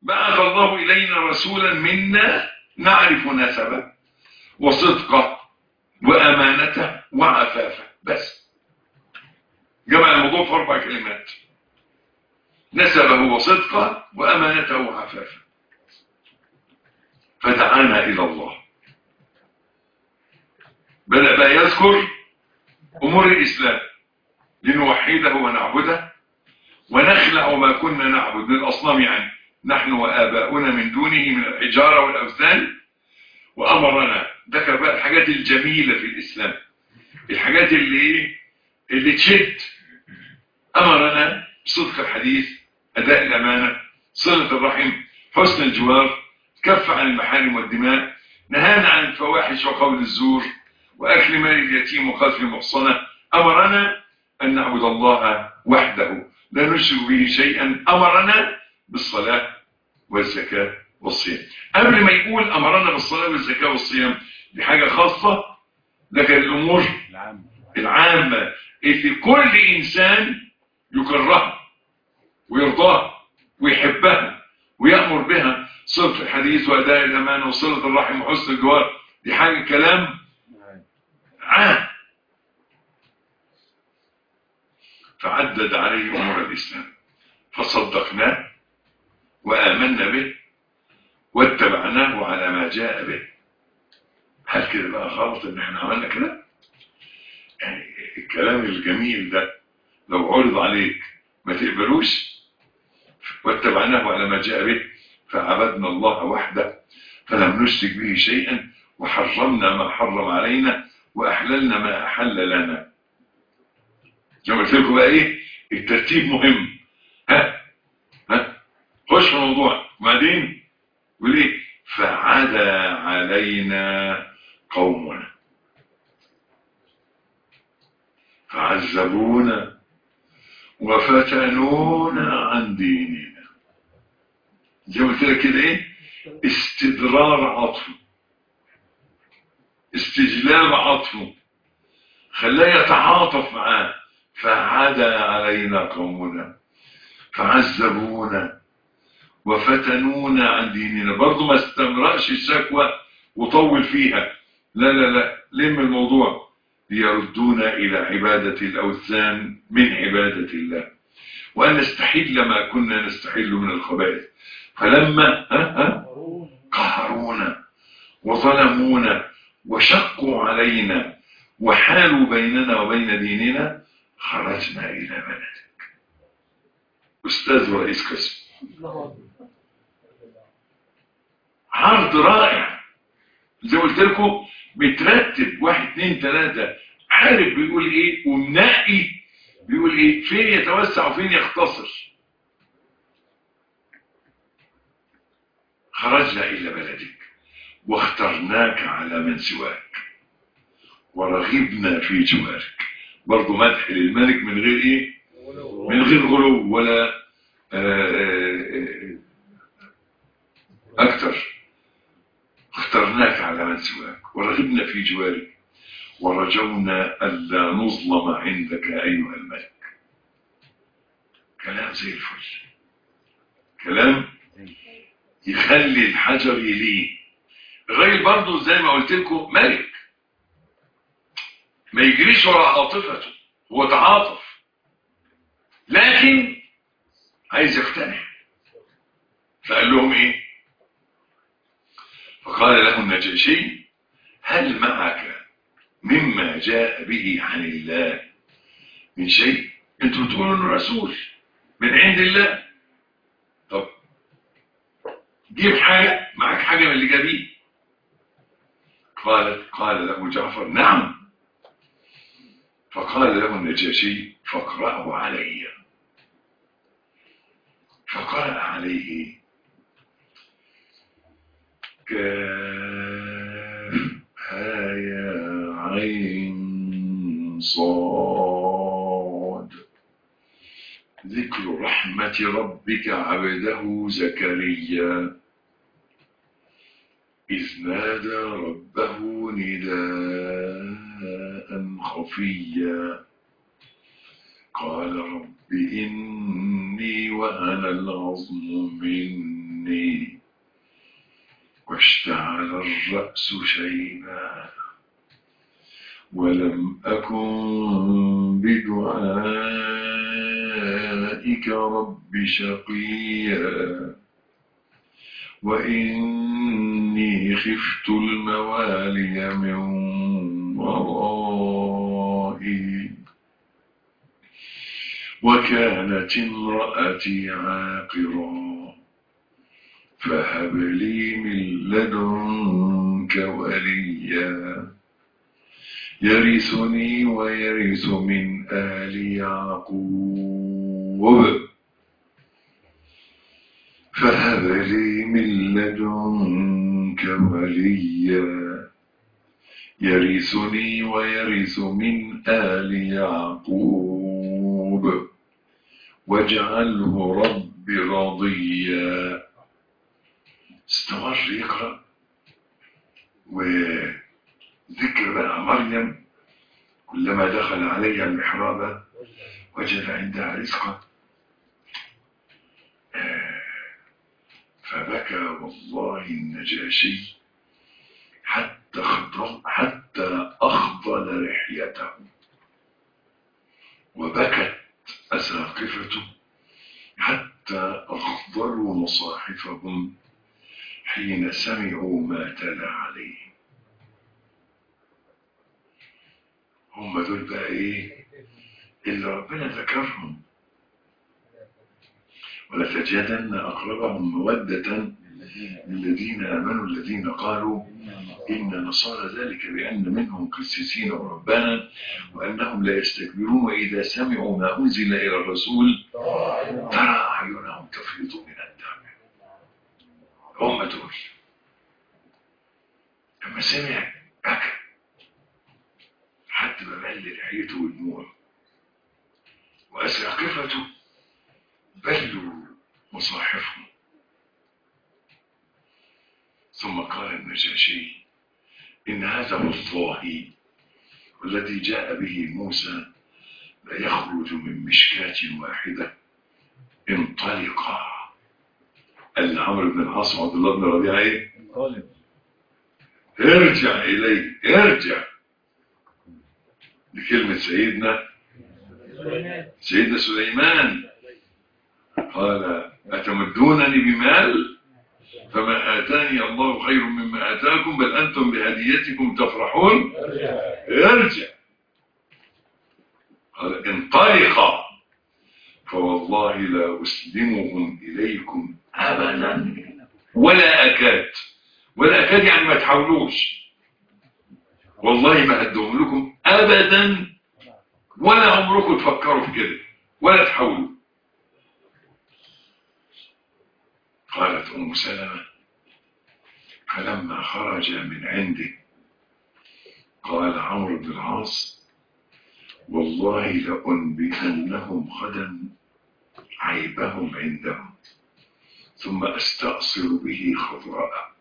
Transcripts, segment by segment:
بعث الله إلينا رسولا منا نعرف نسبه وصدقه وأمانته وعفافه بس جمع الموضوع في أربع كلمات نسبه وصدقه وأمانته وعفافه فدعانا إلى الله بدأ بقى يذكر أمور الإسلام لنوحده ونعبده ونخلع ما كنا نعبد من الأصنام يعني نحن وآباؤنا من دونه من الحجارة والأوثان وأمرنا ذكر بقى الحاجات الجميلة في الإسلام الحاجات اللي إيه اللي تشد أمرنا بصدق الحديث أداء الأمانة صلة الرحم حسن الجوار كف عن المحارم والدماء نهانا عن الفواحش وقول الزور وأكل مال اليتيم وقذف المحصنة أمرنا أن نعبد الله وحده لا نشرك به شيئا أمرنا بالصلاة والزكاة والصيام قبل ما يقول أمرنا بالصلاة والزكاة والصيام دي حاجة خاصة لكن الأمور العام العامة اللي كل إنسان يكرهها ويرضاها ويحبها ويأمر بها صلة الحديث وأداء الأمانة وصلة الرحم وحسن الجوار دي حاجة كلام عام فعدد عليه أمور الإسلام فصدقناه وآمنا به واتبعناه على ما جاء به هل كده بقى غلط ان احنا عملنا كده يعني الكلام الجميل ده لو عرض عليك ما تقبلوش واتبعناه على ما جاء به فعبدنا الله وحده فلم نشرك به شيئا وحرمنا ما حرم علينا واحللنا ما احل لنا زي ما قلت لكم بقى ايه الترتيب مهم ها ها خش في الموضوع وبعدين يقول ايه فعدا علينا قومنا فعذبونا وفتنونا عن ديننا زي ما قلت لك كده ايه استدرار عطفه استجلاب عطفه خلاه يتعاطف معاه فعدا علينا قومنا فعذبونا وفتنونا عن ديننا برضو ما استمرأش الشكوى وطول فيها لا لا لا لم الموضوع ليردونا إلى عبادة الأوثان من عبادة الله وأن نستحل ما كنا نستحل من الخبائث فلما ها ها قهرونا وظلمونا وشقوا علينا وحالوا بيننا وبين ديننا خرجنا إلى بلدك أستاذ رئيس قسم عرض رائع زي ما قلت لكم مترتب واحد اتنين تلاتة عارف بيقول ايه ومنقي بيقول ايه فين يتوسع وفين يختصر خرجنا الى بلدك واخترناك على من سواك ورغبنا في جوارك برضو مدح للملك من غير ايه من غير غلو ولا اكتر اخترناك على من سواك ورغبنا في جوارك ورجونا ألا نظلم عندك أيها الملك كلام زي الفل كلام يخلي الحجر يلين الراجل برضه زي ما قلت لكم ملك ما يجريش ورا عاطفته هو تعاطف لكن عايز يقتنع فقال لهم ايه فقال له النجاشي هل معك مما جاء به عن الله من شيء انتوا بتقولوا انه رسول من عند الله طب جيب حاجة معك حاجة من اللي جابيه قال قال له جعفر نعم فقال له النجاشي فاقرأه علي فقرأ عليه كافها يا عين صاد ذكر رحمة ربك عبده زكريا إذ نادى ربه نداء خفيا قال رب إني وهن العظم مني واشتعل الرأس شيبا ولم أكن بدعائك رب شقيا وإني خفت الموالي من ورائي وكانت امرأتي عاقرا فهب لي من لدنك وليا يرثني ويرث من آل يعقوب فهب لي من لدنك وليا يرثني ويرث من آل يعقوب واجعله رب رضيا استمر يقرأ وذكر بقى مريم كلما دخل عليها المحراب وجد عندها رزقا فبكى والله النجاشي حتى خضر حتى أخضل لحيته وبكت أساقفته حتى أخضروا مصاحفهم حين سمعوا ما تلا عليه هم دول بقى ايه اللي ربنا ذكرهم ولتجدن أقربهم مودة للذين آمنوا الذين قالوا إن نصارى ذلك بأن منهم قسيسين وربانا وأنهم لا يستكبرون وإذا سمعوا ما أنزل إلى الرسول ترى أعينهم تفيض من الدم هم دول لما سمع بكى حتى ما بل لحيته ودموعه وأساقفته بلوا مصاحفهم ثم قال النجاشي إن هذا والله والذي جاء به موسى لا يخرج من مشكاة واحدة انطلقا قال عمرو بن العاص وعبد الله بن ربيعه ايه؟ ارجع إليه ارجع لكلمة سيدنا سيدنا سليمان قال أتمدونني بمال فما آتاني الله خير مما آتاكم بل أنتم بهديتكم تفرحون ارجع قال انطلقا فوالله لا أسلمهم إليكم أبدا ولا أكاد ولا أكاد يعني ما تحاولوش والله ما هدهم لكم أبدا ولا عمركم تفكروا في كده ولا تحاولوا قالت أم سلمة فلما خرج من عنده قال عمرو بن العاص والله لأنبئنهم غدا عيبهم عندهم ثم أستأصل به خضراء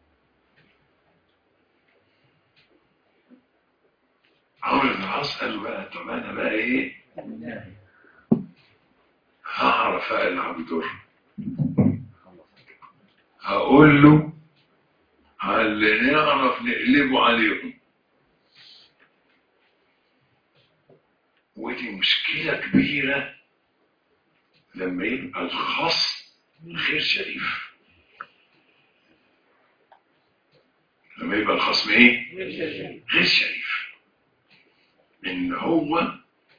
عمرو بن العاص قال له بقى طب أنا بقى إيه هعرف ألعب دور هقول له اللي نعرف نقلبه عليهم ودي مشكلة كبيرة لما يبقى الخصم غير شريف لما يبقى الخصم ايه غير شريف ان هو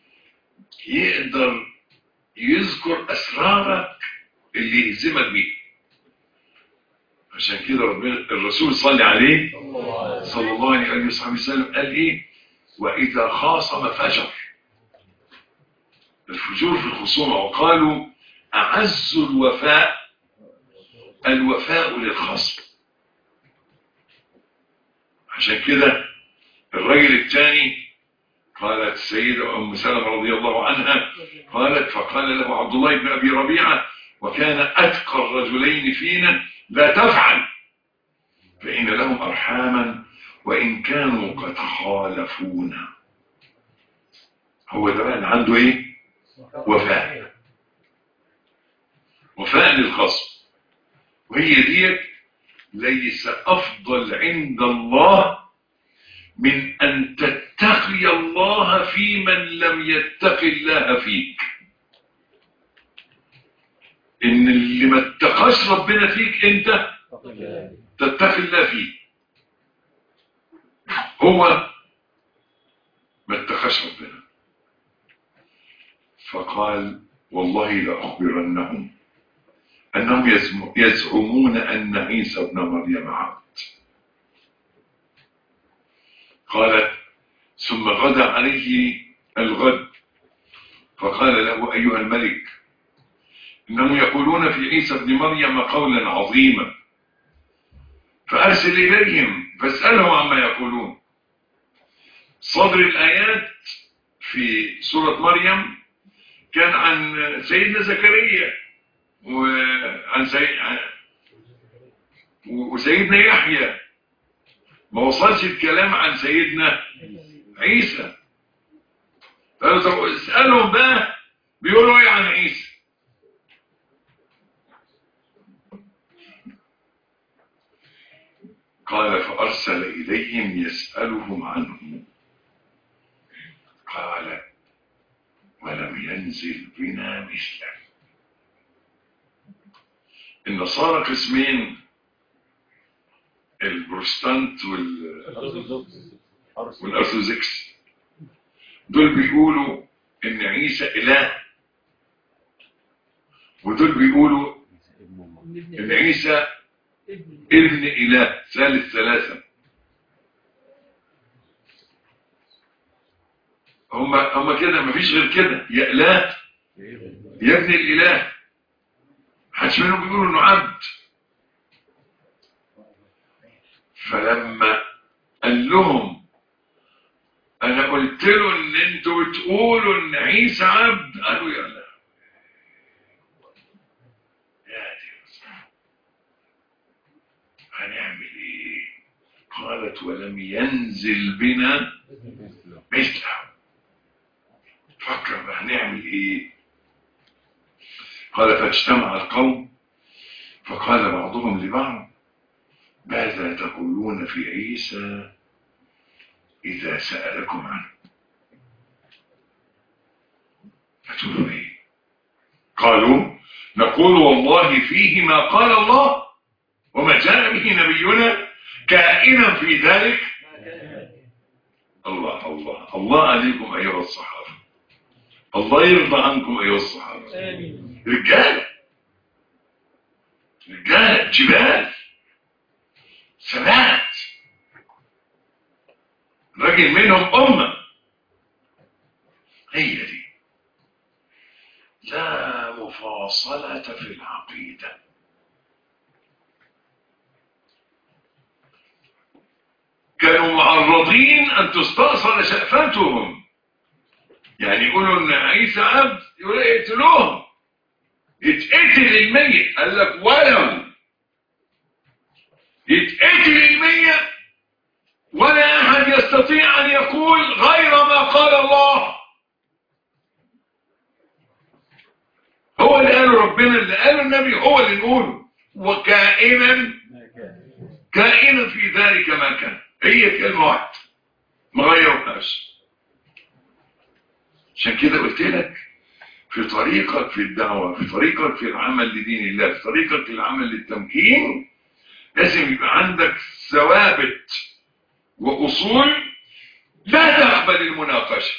يقدر يذكر اسرارك اللي يهزمك بيها عشان كده ربنا الرسول صلى عليه صلى الله عليه وصحبه وسلم قال ايه واذا خاصم فجر الفجور في الخصومه وقالوا اعز الوفاء الوفاء للخصم عشان كده الرجل الثاني قالت السيدة أم سلمة رضي الله عنها قالت فقال له عبد الله بن أبي ربيعة وكان أتقى الرجلين فينا لا تفعل فإن لهم أرحاما وإن كانوا قد خالفونا هو ده بقى عنده إيه وفاء وفاء للخصم وهي ديت ليس أفضل عند الله من أن تتقي الله في من لم يتق الله فيك إن اللي ما اتقاش ربنا فيك أنت تتقي الله فيه هو ما اتقاش ربنا فقال والله لأخبرنهم أنهم يزعمون أن عيسى ابن مريم عبد قالت ثم غدا عليه الغد فقال له أيها الملك إنهم يقولون في عيسى ابن مريم قولا عظيما فأرسل إليهم فاسألهم عما يقولون صدر الآيات في سورة مريم كان عن سيدنا زكريا وعن سيد وسيدنا يحيى ما وصلش الكلام عن سيدنا عيسى قالوا طب اسألهم بقى بيقولوا ايه عن عيسى قال فأرسل إليهم يسألهم عنه قال ولم ينزل بنا مثله النصارى قسمين البروستانت وال والارثوذكس دول بيقولوا ان عيسى اله ودول بيقولوا ان عيسى ابن اله ثالث ثلاثة هم هم كده مفيش غير كده يا اله يا ابن الاله محدش منهم بيقولوا انه عبد فلما قال لهم انا قلت له ان انتوا بتقولوا ان عيسى عبد قالوا يا لا يا دي هنعمل ايه قالت ولم ينزل بنا مثله فكر بقى هنعمل ايه قال فاجتمع القوم فقال بعضهم لبعض ماذا تقولون في عيسى إذا سألكم عنه فتقولوا إيه قالوا نقول والله فيه ما قال الله وما جاء به نبينا كائنا في ذلك الله الله الله عليكم أيها الصحابة الله يرضى عنكم أيها الصحابة رجال رجال جبال ثبات راجل منهم أمة هي دي لا مفاصلة في العقيدة كانوا معرضين أن تستأصل شأفتهم يعني يقولوا ان عيسى عبد يقول يقتلوهم يتقتل الميت قال لك ولو يتقتل الميت ولا احد يستطيع ان يقول غير ما قال الله هو اللي قاله ربنا اللي قاله النبي هو اللي نقوله وكائنا كائنا في ذلك ما كان هي كلمه واحده ما غيرناش عشان كده قلت لك في طريقك في الدعوة في طريقك في العمل لدين الله في طريقك في العمل للتمكين لازم يبقى عندك ثوابت وأصول لا تقبل المناقشة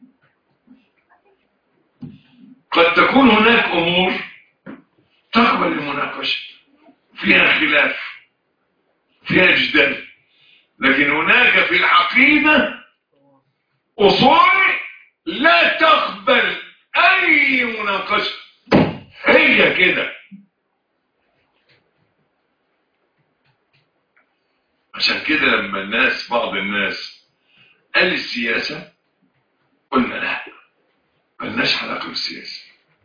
قد تكون هناك أمور تقبل المناقشة فيها خلاف فيها جدال لكن هناك في العقيدة أصول لا تقبل اي مناقشة هي كده عشان كده لما الناس بعض الناس قال السياسة قلنا لا ملناش علاقة بالسياسة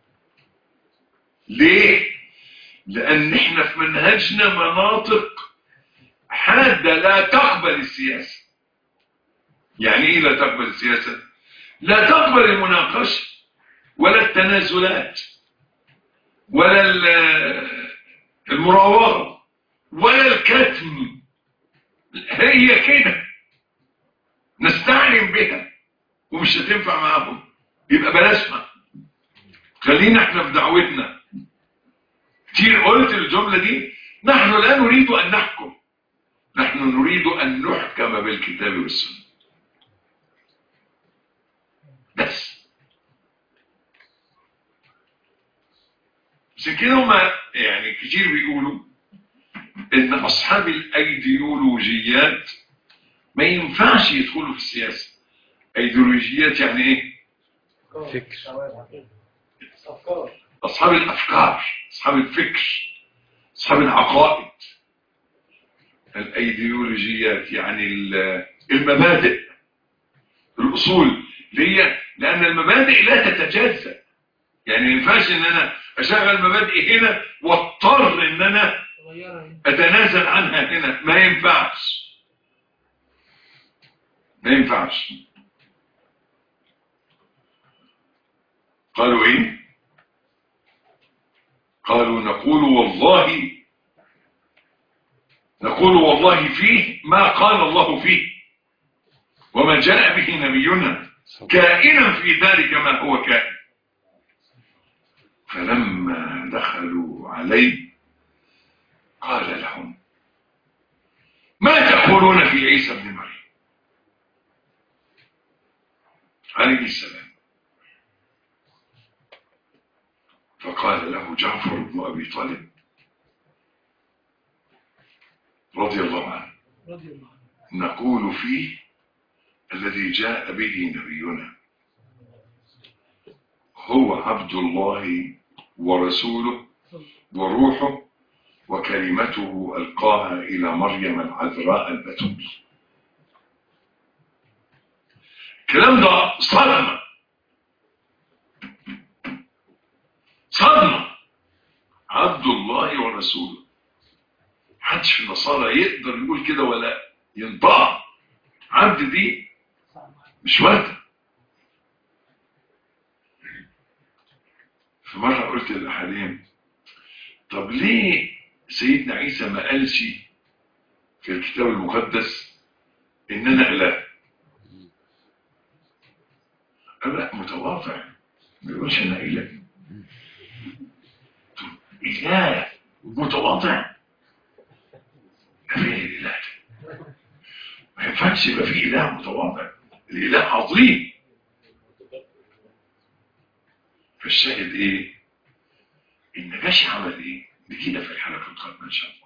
ليه لان احنا في منهجنا مناطق حادة لا تقبل السياسة يعني ايه لا تقبل السياسة لا تقبل المناقشة ولا التنازلات ولا المراوغة ولا الكتم هي كده نستعلم بها ومش هتنفع معاهم يبقى بلاشنا خلينا احنا في دعوتنا كتير قلت الجملة دي نحن لا نريد ان نحكم نحن نريد ان نحكم بالكتاب والسنة بس عشان كده هما يعني كتير بيقولوا ان اصحاب الايديولوجيات ما ينفعش يدخلوا في السياسة ايديولوجيات يعني ايه فكر أفكار اصحاب الافكار اصحاب الفكر اصحاب العقائد الايديولوجيات يعني ال- المبادئ الاصول اللي هي لان المبادئ لا تتجزأ يعني ما ينفعش ان انا اشغل مبادئي هنا واضطر ان انا صغيرة اتنازل عنها هنا ما ينفعش ما ينفعش قالوا ايه قالوا نقول والله نقول والله فيه ما قال الله فيه وما جاء به نبينا كائنا في ذلك ما هو كائن فلما دخلوا عليه قال لهم ما تقولون في عيسى ابن مريم عليه السلام فقال له جعفر بن أبي طالب رضي الله عنه رضي الله عنه نقول فيه الذي جاء به نبينا هو عبد الله ورسوله وروحه وكلمته ألقاها إلى مريم العذراء البتول الكلام ده صدمة صدمة عبد الله ورسوله محدش في النصارى يقدر يقول كده ولا ينطق عبد دي مش واردة في مرة قلت للأحدين طب ليه سيدنا عيسى ما قالش في الكتاب المقدس إن أنا إله قال لا متواضع ما يقولش أنا إله طب إله متواضع ما فيه الإله ده. ما ينفعش يبقى فيه إله متواضع الإله عظيم فالشاهد إيه النجاشي عمل إيه نجينا في الحلقة القادمة إن شاء الله